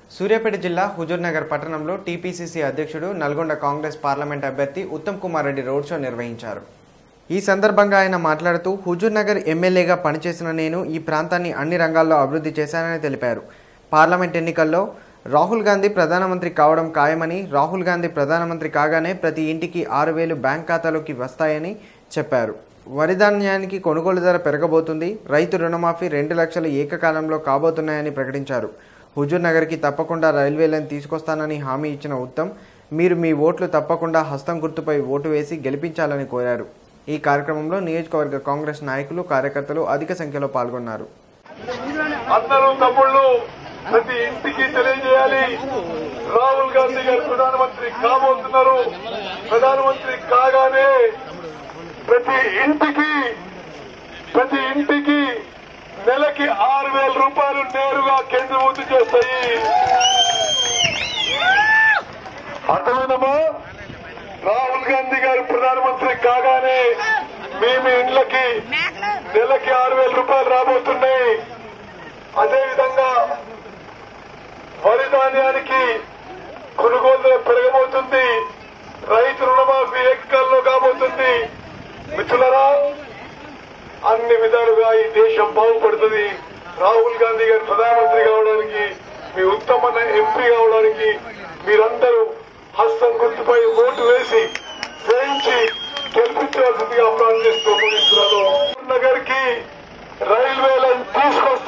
సూర్యాపేట జిల్లా హుజూర్నగర్ పట్టణంలో టీపీసీసీ అధ్యక్షుడు నల్గొండ కాంగ్రెస్ పార్లమెంట్ అభ్యర్థి ఉత్తమ్ కుమార్ రెడ్డి రోడ్ షో నిర్వహించారు ఈ సందర్భంగా ఆయన మాట్లాడుతూ హుజూర్నగర్ ఎమ్మెల్యేగా పనిచేసిన నేను ఈ ప్రాంతాన్ని అన్ని రంగాల్లో అభివృద్ధి చేశానని తెలిపారు పార్లమెంట్ ఎన్నికల్లో రాహుల్ గాంధీ ప్రధానమంత్రి కావడం ఖాయమని రాహుల్ గాంధీ ప్రధానమంత్రి కాగానే ప్రతి ఇంటికి ఆరు వేలు బ్యాంక్ ఖాతాలోకి వస్తాయని చెప్పారు వరి ధాన్యానికి కొనుగోలు ధర పెరగబోతుంది రైతు రుణమాఫీ రెండు లక్షలు ఏకకాలంలో కాబోతున్నాయని ప్రకటించారు హుజూర్ నగర్కి తప్పకుండా రైల్వే లైన్ తీసుకొస్తానని హామీ ఇచ్చిన ఉత్తమ్ మీరు మీ ఓట్లు తప్పకుండా హస్తం గుర్తుపై ఓటు వేసి గెలిపించాలని కోరారు ఈ కార్యక్రమంలో నియోజకవర్గ కాంగ్రెస్ నాయకులు కార్యకర్తలు అధిక సంఖ్యలో పాల్గొన్నారు అందరూ తమ్ముళ్ళు ప్రతి ఇంటికి తెలియజేయాలి రాహుల్ గాంధీ గారు ప్రధానమంత్రి కాబోతున్నారు ప్రధానమంత్రి కాగానే ప్రతి ఇంటికి ప్రతి ఇంటికి నెలకి ఆరు వేల రూపాయలు నేరుగా కేంద్రీభూతం చేస్తాయి అర్థమైందమ్మా రాహుల్ గాంధీ గారు ప్రధానమంత్రి కాగానే మీ మీ ఇండ్లకి నెలకి ఆరు వేల రూపాయలు రాబోతున్నాయి అదేవిధంగా వరి ధాన్యానికి కొనుగోలు ధర పెరగబోతుంది రైతు రుణమాఫీ ఏకకాలంలో కాబోతుంది మిత్రులరా అన్ని విధాలుగా ఈ దేశం బాగుపడుతుంది రాహుల్ గాంధీ గారు ప్రధానమంత్రి కావడానికి మీ ఉత్తమ ఎంపీ కావడానికి మీరందరూ హస్తం గుర్తుపై ఓటు వేసి వేయించి గెలిపించవలసిందిగా ప్రార్థిస్తూ ముగిస్తున్నాను నగర్ కి రైల్వే లైన్ తీసుకొస్తాం